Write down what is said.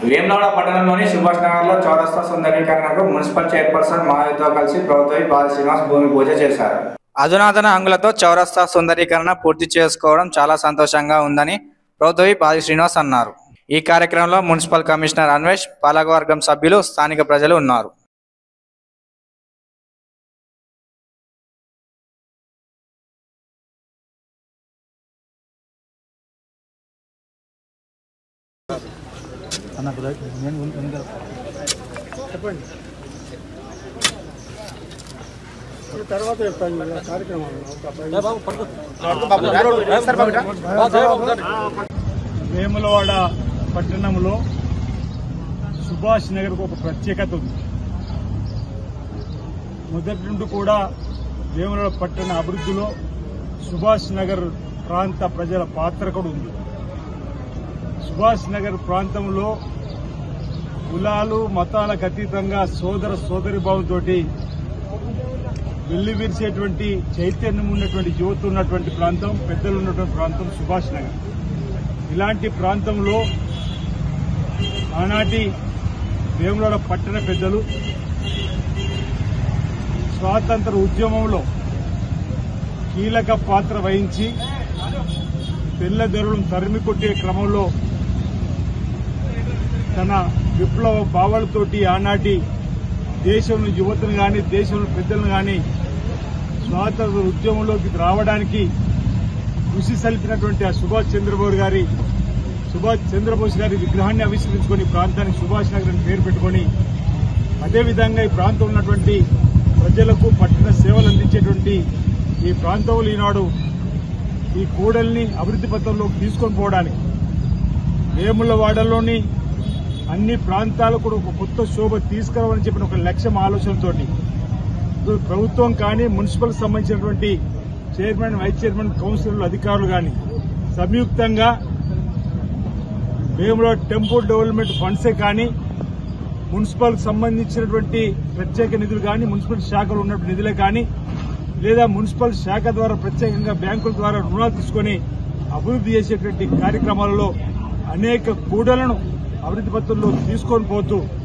వేములవాడ పట్టణంలోని సుభాష్ నగర్ లో చౌరస్తా సుందరీకరణకు మున్సిపల్ చైర్పర్సన్ మహాయుతో కలిసి ప్రభుత్వ బాల శ్రీనివాస్ భూమి పూజ చేశారు అధునాతన అంగులతో చౌరస్తా సుందరీకరణ పూర్తి చేసుకోవడం చాలా సంతోషంగా ఉందని ప్రభుత్వ బాలి శ్రీనివాస్ అన్నారు ఈ కార్యక్రమంలో మున్సిపల్ కమిషనర్ అన్వేష్ పాలకవర్గం సభ్యులు స్థానిక ప్రజలు ఉన్నారు తర్వాత చెప్తాను ఈ కార్యక్రమాలు వేములవాడ పట్టణంలో సుభాష్ నగర్కు ఒక ప్రత్యేకత ఉంది మొదటి నుండి కూడా వేములవాడ పట్టణ అభివృద్ధిలో సుభాష్ నగర్ ప్రాంత ప్రజల పాత్ర కూడా ఉంది సుభాష్ నగర్ ప్రాంతంలో కులాలు మతాలకు అతీతంగా సోదర సోదరి భావంతోటి వెళ్లి విరిసేటువంటి చైతన్యం ఉన్నటువంటి యువత ఉన్నటువంటి ప్రాంతం పెద్దలు ఉన్నటువంటి ప్రాంతం సుభాష్ నగర్ ఇలాంటి ప్రాంతంలో ఆనాటి వేములవాడ పట్టణ పెద్దలు స్వాతంత్ర ఉద్యమంలో కీలక పాత్ర వహించి తెల్లదొరలను తరిమి కొట్టే క్రమంలో తన విప్లవ భావాలతోటి ఆనాటి దేశంలో యువతను గాని దేశంలో పెద్దలను గాని స్వాతంత్ర ఉద్యమంలోకి రావడానికి కృషి సల్పినటువంటి ఆ సుభాష్ చంద్రబోస్ గారి సుభాష్ చంద్రబోస్ గారి విగ్రహాన్ని ఆవిష్కరించుకొని ఈ ప్రాంతానికి సుభాష్ నగర్ అని పేరు పెట్టుకొని అదేవిధంగా ఈ ప్రాంతంలో ఉన్నటువంటి ప్రజలకు పట్టణ సేవలు అందించేటువంటి ఈ ప్రాంతంలో ఈనాడు ఈ కూడల్ని అభివృద్ధి పథంలోకి తీసుకొని పోవడానికి వేములవాడలోని అన్ని ప్రాంతాలకు కూడా ఒక కొత్త శోభ తీసుకురావాలని చెప్పిన ఒక లక్ష్యం ఆలోచనతోటి ఇప్పుడు ప్రభుత్వం కానీ మున్సిపల్ సంబంధించినటువంటి చైర్మన్ వైస్ చైర్మన్ కౌన్సిలర్లు అధికారులు కానీ సంయుక్తంగా వేములో టెంపుల్ డెవలప్మెంట్ ఫండ్సే కానీ మున్సిపల్ సంబంధించినటువంటి ప్రత్యేక నిధులు కానీ మున్సిపల్ శాఖలో ఉన్నటువంటి నిధులే కానీ లేదా మున్సిపల్ శాఖ ద్వారా ప్రత్యేకంగా బ్యాంకుల ద్వారా రుణాలు తీసుకొని అభివృద్ధి చేసేటువంటి కార్యక్రమాలలో అనేక కూడలను అభివృద్ధి పత్రంలో తీసుకొని పోతూ